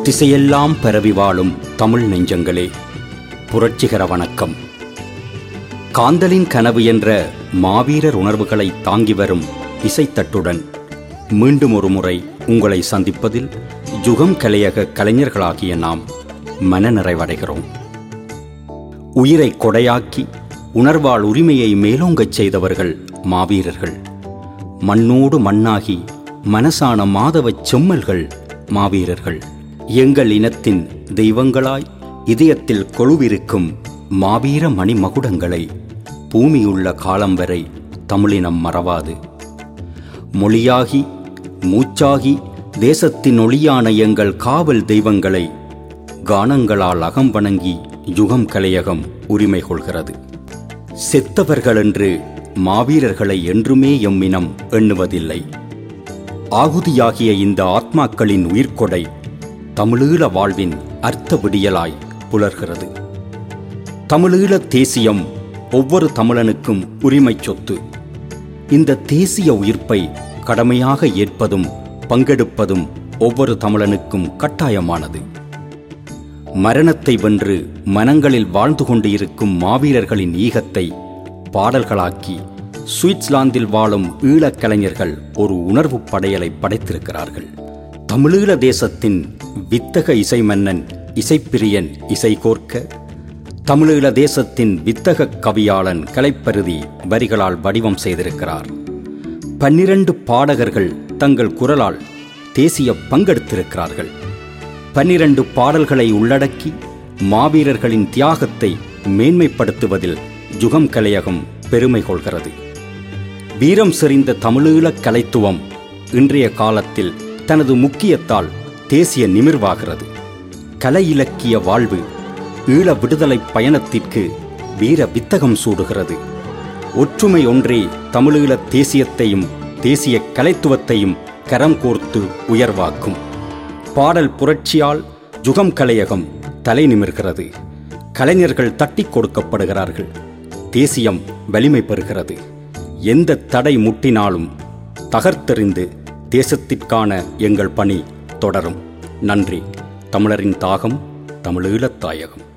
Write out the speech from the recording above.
திசையெல்லாம் பரவி வாழும் தமிழ் நெஞ்சங்களே புரட்சிகர வணக்கம் காந்தலின் கனவு என்ற மாவீரர் உணர்வுகளை தாங்கி வரும் இசைத்தட்டுடன் மீண்டும் ஒரு முறை உங்களை சந்திப்பதில் ஜுகம் கலையக கலைஞர்களாகிய நாம் மனநிறைவடைகிறோம் உயிரை கொடையாக்கி உணர்வால் உரிமையை மேலோங்கச் செய்தவர்கள் மாவீரர்கள் மண்ணோடு மண்ணாகி மனசான மாதவச் செம்மல்கள் மாவீரர்கள் எங்கள் இனத்தின் தெய்வங்களாய் இதயத்தில் கொழுவிருக்கும் மாவீர மணிமகுடங்களை பூமியுள்ள காலம் வரை தமிழினம் மறவாது மொழியாகி மூச்சாகி தேசத்தின் ஒளியான எங்கள் காவல் தெய்வங்களை கானங்களால் அகம் வணங்கி யுகம் கலையகம் உரிமை கொள்கிறது செத்தவர்கள் என்று மாவீரர்களை என்றுமே எம்மினம் எண்ணுவதில்லை ஆகுதியாகிய இந்த ஆத்மாக்களின் உயிர்கொடை தமிழீழ வாழ்வின் அர்த்த விடியலாய் புலர்கிறது தமிழீழ தேசியம் ஒவ்வொரு தமிழனுக்கும் உரிமைச் சொத்து இந்த தேசிய உயிர்ப்பை கடமையாக ஏற்பதும் பங்கெடுப்பதும் ஒவ்வொரு தமிழனுக்கும் கட்டாயமானது மரணத்தை வென்று மனங்களில் வாழ்ந்து கொண்டு இருக்கும் மாவீரர்களின் ஈகத்தை பாடல்களாக்கி சுவிட்சர்லாந்தில் வாழும் ஈழக் கலைஞர்கள் ஒரு உணர்வு படையலை படைத்திருக்கிறார்கள் தமிழீழ தேசத்தின் வித்தக இசை மன்னன் இசைப்பிரியன் இசை கோர்க்க தமிழீழ தேசத்தின் வித்தக கவியாளன் கலைப்பருதி வரிகளால் வடிவம் செய்திருக்கிறார் பன்னிரண்டு பாடகர்கள் தங்கள் குரலால் தேசிய பங்கெடுத்திருக்கிறார்கள் பன்னிரண்டு பாடல்களை உள்ளடக்கி மாவீரர்களின் தியாகத்தை மேன்மைப்படுத்துவதில் ஜுகம் கலையகம் பெருமை கொள்கிறது வீரம் செறிந்த தமிழீழக் கலைத்துவம் இன்றைய காலத்தில் தனது முக்கியத்தால் தேசிய நிமிர்வாகிறது கலை இலக்கிய வாழ்வு ஈழ விடுதலை பயணத்திற்கு வீர வித்தகம் சூடுகிறது ஒற்றுமை ஒன்றே தமிழீழ தேசியத்தையும் தேசிய கலைத்துவத்தையும் கரம் கோர்த்து உயர்வாக்கும் பாடல் புரட்சியால் ஜுகம் கலையகம் தலை நிமிர்கிறது கலைஞர்கள் தட்டிக் கொடுக்கப்படுகிறார்கள் தேசியம் வலிமை பெறுகிறது எந்த தடை முட்டினாலும் தகர்த்தெறிந்து தேசத்திற்கான எங்கள் பணி தொடரும் நன்றி தமிழரின் தாகம் தமிழீழத் தாயகம்